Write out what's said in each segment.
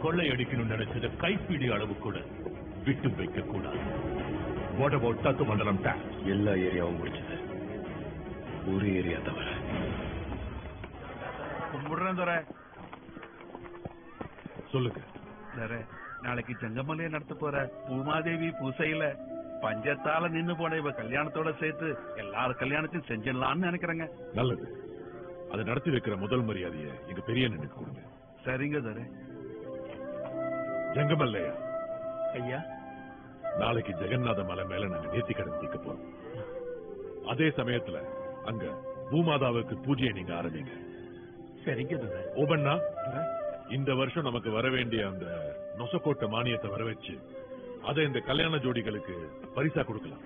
கொள்ளையடிக்கணும்னு நினைச்சத கைப்பிடி அளவு கூட விட்டு வைக்க கூடாது வாட் அபவுட் தத்து மண்டலம் டேக்ஸ் எல்லா ஏரியாவும் முடிச்சது ஒரு ஏரியா தவிர கும்பிடுறேன் துரை சொல்லுங்க துரை நாளைக்கு செங்கமலையை நடத்த போற பூமாதேவி பூசையில பஞ்சத்தால நின்னு போன இவ கல்யாணத்தோட சேர்த்து எல்லார் கல்யாணத்தையும் செஞ்சிடலாம்னு நினைக்கிறேங்க நல்லது அதை நடத்தி வைக்கிற முதல் மரியாதையை எங்க பெரிய அண்ணனுக்கு கொடுங்க சரிங்க துரை ஜங்கமல்லையா ஐயா நாளைக்கு ஜெகநாத மலை மேல நாங்க நேர்த்தி கடன் தீர்க்க போறோம் அதே சமயத்துல அங்க பூமாதாவுக்கு பூஜையை நீங்க ஆரம்பிங்க சரிங்க துரை ஓபண்ணா இந்த வருஷம் நமக்கு வர வேண்டிய அந்த நொசக்கோட்டை மானியத்தை வர வச்சு அதை இந்த கல்யாண ஜோடிகளுக்கு பரிசா கொடுக்கலாம்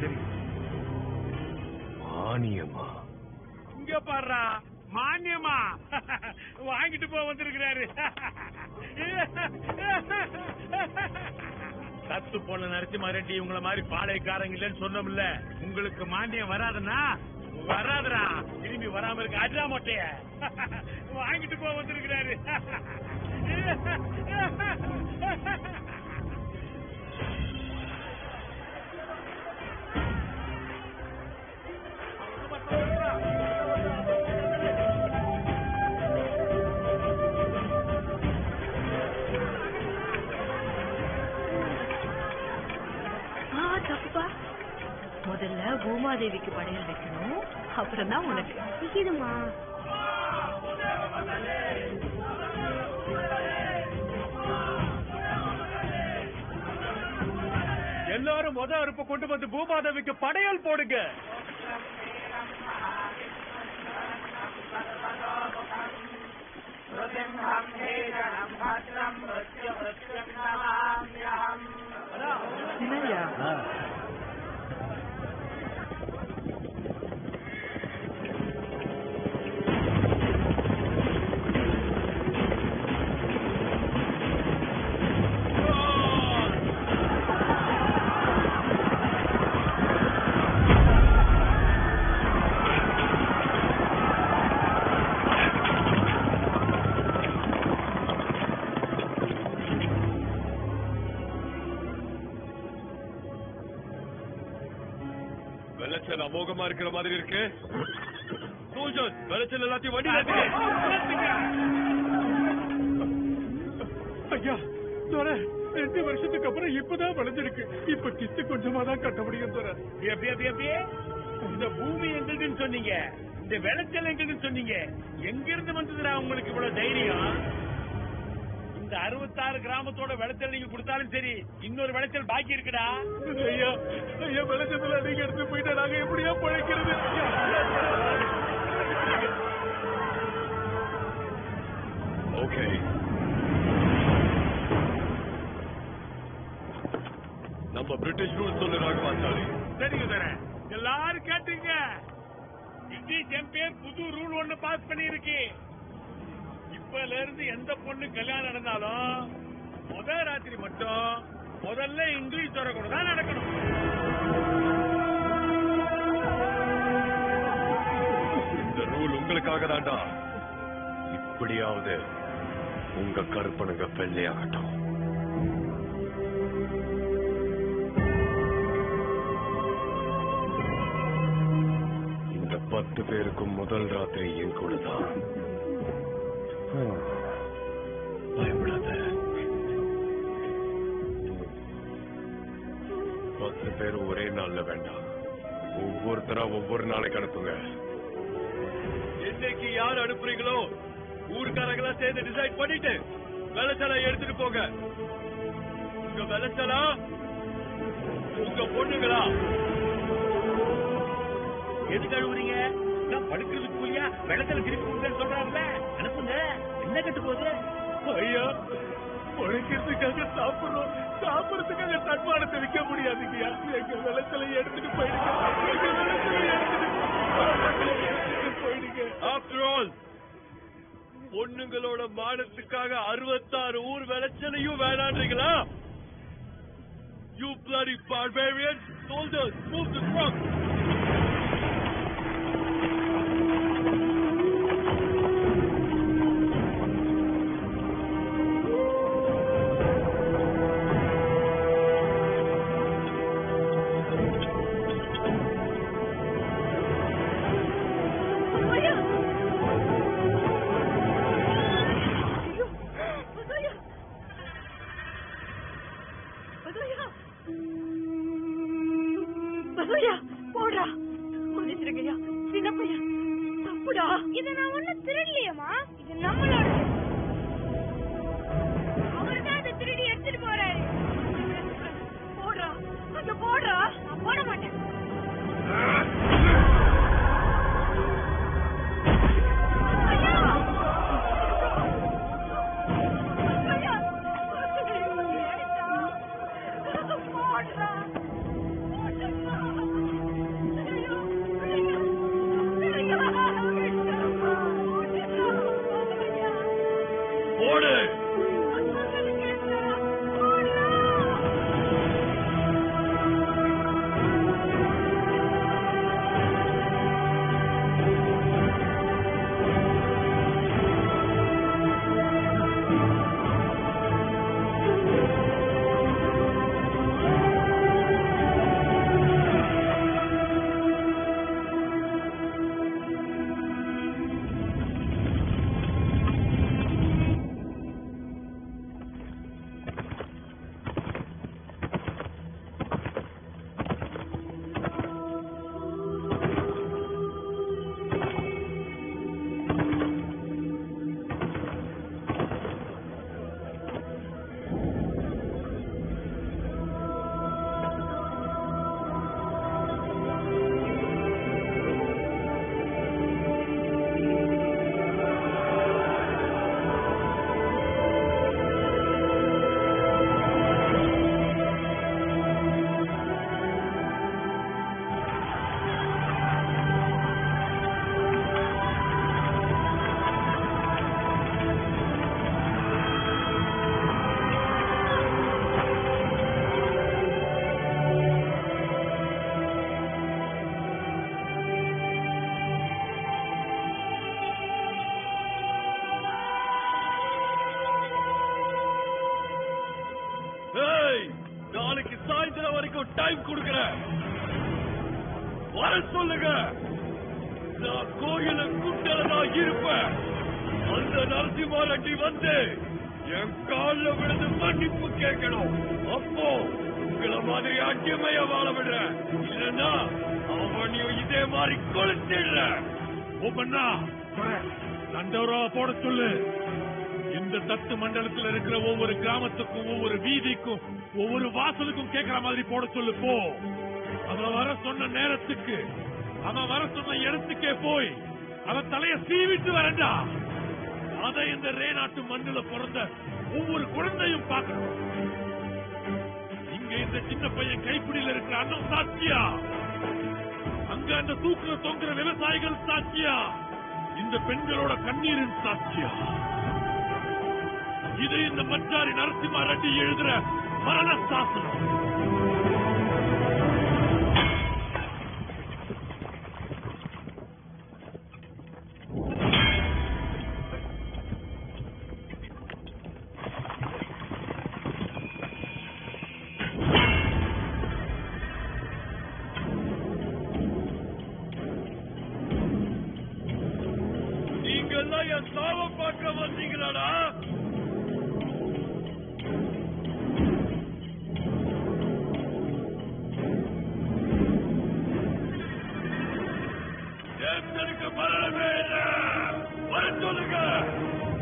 மானியமா இங்க பாடுறா மானியமா வாங்கிட்டு போக வந்திருக்கிறாரு சத்து போன நரசிம்மா ரெட்டி உங்களை மாதிரி பாளையக்காரங்க இல்லைன்னு சொன்னோம்ல உங்களுக்கு மானியம் வராதுன்னா வராதுடா திரும்பி வராம இருக்க அஜா மொட்டைய வாங்கிட்டு போக வந்திருக்கிறாரு ஆ தப்புப்பா முதல்ல பூமாதேவிக்கு படையல் வைக்கணும் அப்புறம் தான் உனக்கு நிக்குதுமா எல்லாரும் முத அறுப்ப கொண்டு வந்து பூமாதேவிக்கு படையல் போடுங்க என்னய்யா வெள்ளச்சல் அமோகமா இருக்கிற மாதிரி இருக்கு சோல்ஜர்ஸ் வெள்ளச்சல் எல்லாத்தையும் வண்டி ஐயா தோர ரெண்டு வருஷத்துக்கு அப்புறம் இப்பதான் விளைஞ்சிருக்கு இப்ப கிஸ்து கொஞ்சமா தான் கட்ட முடியும் தோர இந்த பூமி எங்களுதுன்னு சொன்னீங்க இந்த விளைச்சல் எங்களுதுன்னு சொன்னீங்க எங்க இருந்து வந்ததுடா உங்களுக்கு இவ்வளவு தைரியம் இந்த அறுபத்தாறு கிராமத்தோட விளைச்சல் நீங்க கொடுத்தாலும் சரி இன்னொரு விளைச்சல் பாக்கி இருக்குடா ஐயா ஐயா விளைச்சத்துல நீங்க எடுத்து போயிட்டா நாங்க எப்படியா பழைக்கிறது ஓகே நம்ம பிரிட்டிஷ் ரூல் சொல்லுறாங்க பாச்சாலி சரிங்க சார் எல்லாரும் கேட்டுங்க பிரிட்டிஷ் எம்பையர் புது ரூல் ஒண்ணு பாஸ் பண்ணிருக்கு இப்பல இருந்து எந்த பொண்ணு கல்யாணம் நடந்தாலும் முத ராத்திரி மட்டும் முதல்ல இங்கிலீஷ் துறை கூட தான் நடக்கணும் இந்த ரூல் உங்களுக்காக தான்டா இப்படியாவது உங்க கருப்பனுங்க வெள்ளையாகட்டும் இந்த பத்து பேருக்கும் முதல் ராத்திரி என் கூட தான் பயப்படாத பத்து பேர் ஒரே நாள்ல வேண்டாம் ஒவ்வொருத்தரா ஒவ்வொரு நாளைக்கு அனுப்புங்க என்னைக்கு யார் அனுப்புறீங்களோ ஊருக்காரங்களா சேர்ந்து டிசைட் பண்ணிட்டு விளைச்சலா எடுத்துட்டு போங்க உங்க விளைச்சலா உங்க பொண்ணுங்களா எது கழுவுறீங்க நான் படுக்கிறதுக்கு கூலியா வெள்ளத்துல திருப்பி கொடுத்தேன்னு சொல்றாங்கல்ல அனுப்புங்க என்ன கட்டு போகுது ஐயா உழைக்கிறதுக்காக சாப்பிடுறோம் சாப்பிடுறதுக்காக தன்மானத்தை விற்க முடியாதுங்கய்யா எங்க விளைச்சலை எடுத்துட்டு போயிடுங்க எங்க விளைச்சலை எடுத்துட்டு போயிடுங்க ஆஃப்டர் ஆல் பொண்ணுங்களோட மானத்துக்காக அறுபத்தாறு ஊர் விளைச்சலையும் வேணான்றீங்களா you bloody barbarians soldiers move the truck தப்புடா இத நான் ஒண்ணும் திருடலையேம்மா இது நம்மளோட அவர் தான் அதை திருடி எடுத்துட்டு போறாரு போடுறா அங்க போடுறா நான் போட மாட்டேன் ஐயா! ஐயா! போடுறா போடுறா ஐயோ ஐயோ ஐயோ விட்டுருமா போடுறா ஐயா போடு ஏய் நாளைக்கு சாயந்தரம் வரைக்கும் டைம் கொடுக்கறேன் வர சொல்லுங்க நான் கோயில குண்டலதான் இருப்பேன் அந்த நரசிம்ம ரெட்டி வந்து என் கால்ல விழுந்து மன்னிப்பு கேட்கணும் அப்போ உங்களை மாதிரி அடிமையா வாழ விடுறேன் இல்லைன்னா அவனையும் இதே மாதிரி கொளுத்திடுறேன் ஒவ்வொன்னா நண்டவரா போட சொல்லு இந்த தத்து மண்டலத்தில் இருக்கிற ஒவ்வொரு கிராமத்துக்கும் ஒவ்வொரு வீதிக்கும் ஒவ்வொரு வாசலுக்கும் கேட்கிற மாதிரி போட சொல்லு போ அவன் வர சொன்ன நேரத்துக்கு அவன் வர சொன்ன இடத்துக்கே போய் அவன் தலைய சீவிட்டு வரண்டா அதை இந்த ரே நாட்டு மண்ணுல பிறந்த ஒவ்வொரு குழந்தையும் பார்க்கணும் இங்க இந்த சின்ன பையன் கைப்பிடியில இருக்கிற அண்ணன் சாட்சியா அங்க அந்த தூக்குற தொங்குற விவசாயிகள் சாட்சியா இந்த பெண்களோட கண்ணீரின் சாட்சியா இது இந்த மச்சாரி நரசிம்ம ரெட்டி எழுதுற மரண சாசனம் நீங்கெல்லாம் என் சாவ பார்க்க வந்தீங்களாடா தேர்ந்தெடுக்க மரணமே இல்லை வர சொல்லுங்க